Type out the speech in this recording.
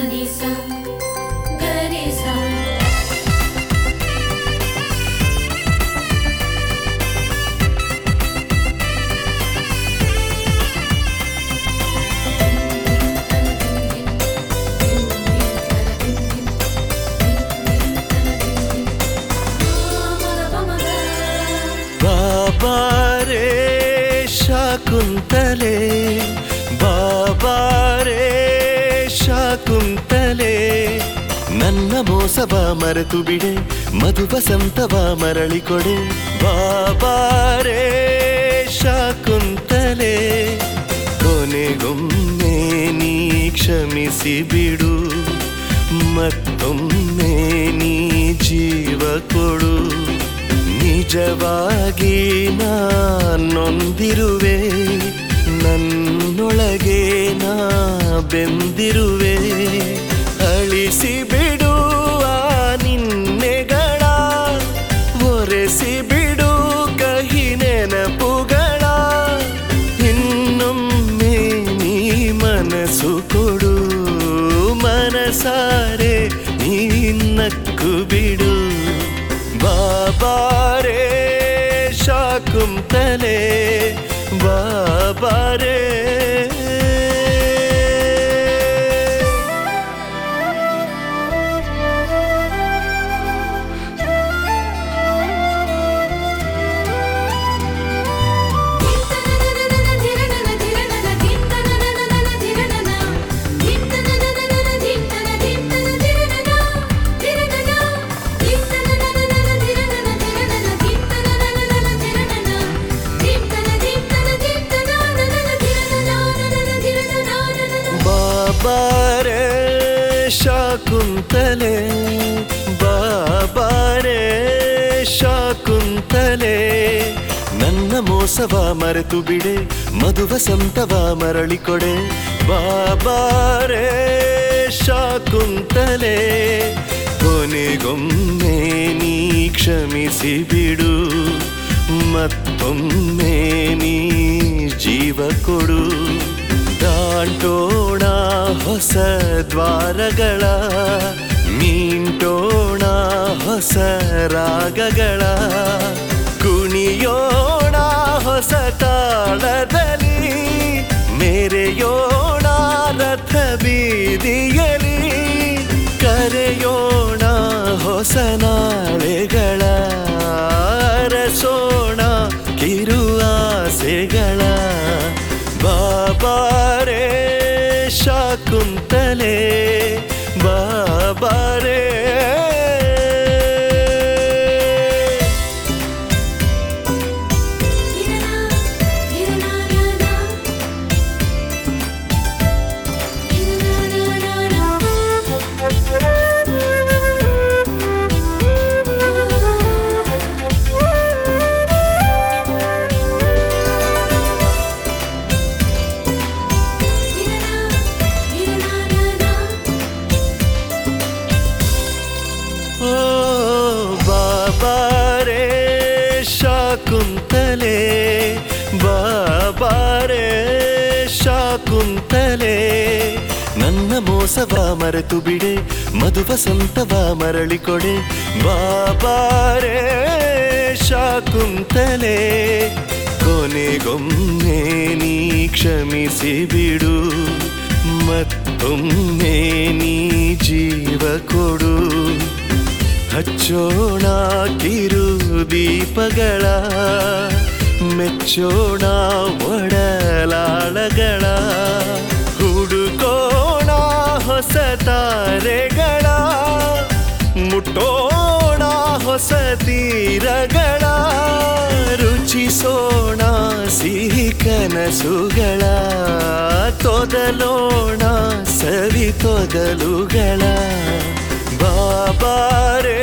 ni sa ga ni sa ಬಾಬಾರೇ ಶಾಕುಂತಲೆ ಬಾಬಾರೇ ಶಾಕುಂತಲೆ ನನ್ನ ಮೋಸವ ಮರೆತು ಬಿಡೆ ಮಧು ವಸಂತವ ಮರಳಿ ಕೊಡೆ ಬಾಬಾರೇ ಶಾಕುಂತಲೆ ಕೊನೆಗೊಮ್ಮೆ ನೀ ಕ್ಷಮಿಸಿ ಬಿಡು ಮತ್ತೊಮ್ಮೆ ನೀ ಜೀವ ಕೊಡು ನಿಜವಾಗಿ ನಾನೊಂದಿರುವೆ ನನ್ನೊಳಗೆ ನಾ ಬೆಂದಿರುವೆ ಅಳಿಸಿ ಬಿಡುವ ನಿನ್ನೆಗಳ ಒರೆಸಿ ಬಿಡು ಕಹಿ ನೆನಪುಗಳ ಇನ್ನೊಮ್ಮೆ ನೀ ಮನಸ್ಸು ಕೊಡು ಮನಸಾರೆ ನೀ ನಕ್ಕು ಬಿಡು ಬಾಬಾರೇ ಶಾಕುಂತಲೆ ಬಾಬಾರೇ ಬಾಬಾರೇ ಶಾಕುಂತಲೆ ಬಾಬಾರೇ ಶಾಕುಂತಲೆ ನನ್ನ ಮೋಸವ ಮರೆತು ಬಿಡೆ ಮಧು ವಸಂತವ ಮರಳಿ ಕೊಡೆ ಬಾಬಾರೇ ಶಾಕುಂತಲೆ ಕೊನೆಗೊಮ್ಮೆ ನೀ ಕ್ಷಮಿಸಿ ಬಿಡು ಮತ್ತೊಮ್ಮೆ ನೀ ಜೀವ ಕೊಡು ದಾಟೋಣ ಹೊಸ ದ್ವಾರಗಳ ಮೀಂಟೋಣ ಹೊಸ ರಾಗಗಳ ಕುಣಿಯೋಣ ಹೊಸ ತಾಳದಲ್ಲಿ ಮೆರೆಯೋಣ ರಥ ಬೀದಿಯಲಿ ಕರೆಯೋಣ ಹೊಸ ನಾಳೆಗಳ ಅರಸೋಣ ಕಿರು ಆಸೆಗಳ ಬಾಬಾರೇ ಶಾಕುಂತಲೆ ಬಾಬಾರೇ ಓ ಬಾಬಾರೇ ಶಾಕುಂತಲೆ ಬಾಬಾರೇ ಶಾಕುಂತಲೆ ನನ್ನ ಮೋಸವ ಮರೆತು ಬಿಡೆ ಮಧು ವಸಂತವ ಮರಳಿ ಕೊಡೆ ಬಾಬಾರೇ ಶಾಕುಂತಲೆ ಕೊನೆಗೊಮ್ಮೆ ನೀ ಕ್ಷಮಿಸಿ ಬಿಡು ಮತ್ತೊಮ್ಮೆ ನೀ ಜೀವ ಕೊಡು ಹಚ್ಚೋಣ ಕಿರು ದೀಪಗಳ ಮೆಚ್ಚೋಣ ಒಡಲಾಳಗಳ ಹುಡುಕೋಣ ಹೊಸ ತಾರೆಗಳ ಮುಟ್ಟೋಣ ಹೊಸ ತೀರಗಳ ರುಚಿಸೋಣ ಸಿಹಿ ಕನಸುಗಳ ತೊದಲೋಣ ಸವಿ ತೊದಲುಗಳ ಬಾಬಾರೇ